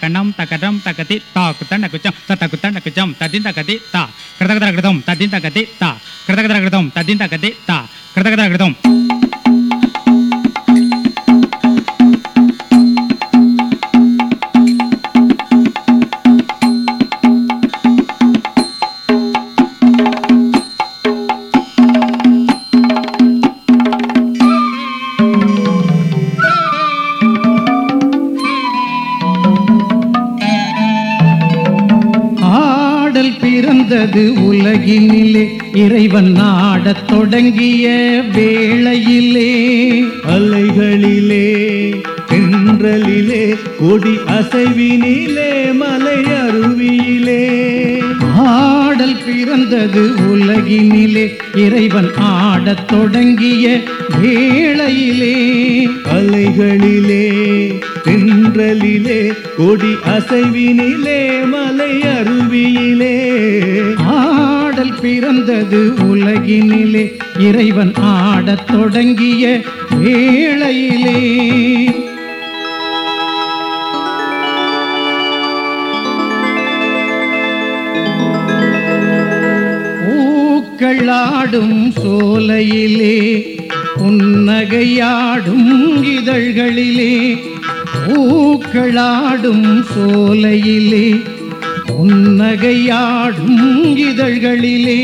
தக்கணம் தக்கடம் தக்கதி தா குத்தண்ட குச்சம் தத்த குத்தண்ட குச்சம் தத்தின் தக்கதி தா கிருதகதர கிருதம் தத்தின் தக்கதி தா கிருதகதர கிருதம் தத்தின் தக்கதி தா கிருதகதர கிருதம் ஆடல் பிறந்தது உலகினிலே இறைவன் நாடத் தொடங்கிய வேளையிலே அலைகளிலே தென்றலிலே கொடி அசைவினிலே மலை அருவியிலே ஆடல் பிறந்தது உலகினிலே இறைவன் ஆடத் தொடங்கிய வேளையிலே அலைகளிலே தென்றலிலே கொடி அசைவினிலே மலை அருவியிலே ஆடல் பிறந்தது உலகினிலே இறைவன் ஆடத் தொடங்கிய வேளையிலே பூக்களாடும் சோலையிலே புன்னகையாடும் இதழ்களிலே பூக்களாடும் சோலையிலே புன்னகையாடும் இதழ்களிலே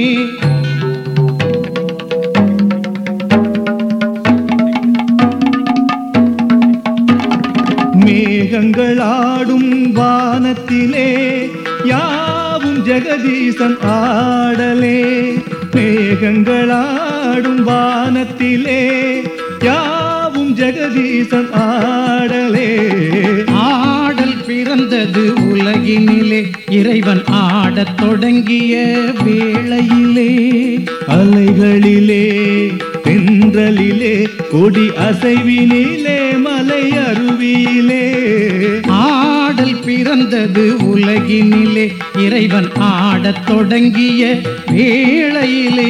மேகங்களாடும் வானத்திலே யாவும் ஜெகதீசன் ஆடலே மேகங்களாடும் வானத்திலே யாவும் ஜெகதீசன் ஆடலே ஆடல் பிறந்தது உலகினிலே இறைவன் ஆடத் தொடங்கிய வேளையிலே அலைகளிலே தென்றலிலே கொடி அசைவினிலே மலை அருவியிலே ஆடல் பிறந்தது உலகினிலே இறைவன் ஆடத் தொடங்கிய வேளையிலே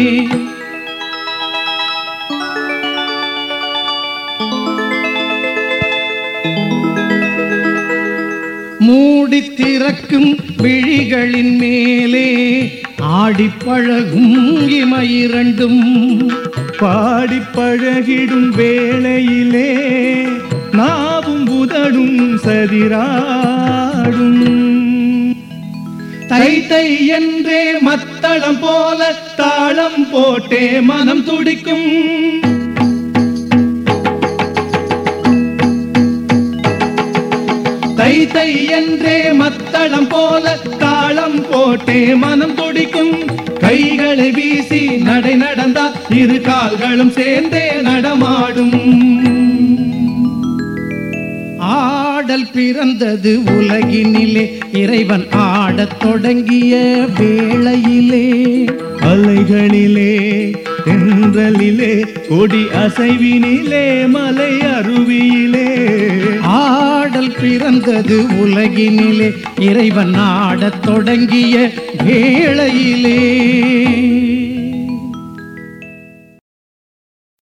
மூடித் திறக்கும் விழிகளின் மேலே ஆடிப் பழகும் இமையிரண்டும் பாடி பழகிடும் வேளையிலே நாவும் புதடும் சதிராடும் தை தை என்றே மத்தளம் போல தாளம் போட்டே மனம் துடிக்கும் தை தை என்றே மத்தளம் போல தாளம் போட்டே மனம் துடிக்கும் கைகளை வீசி நடை நடந்தா இரு கால்களும் சேர்ந்தே நடமாடும் ஆடல் பிறந்தது உலகினிலே இறைவன் ஆடத் தொடங்கிய வேளையிலே அலைகளிலே தென்றலிலே கொடி அசைவினிலே மலை அருவியிலே ஆடல் பிறந்தது உலகினிலே இறைவன் ஆடத் தொடங்கிய வேளையிலே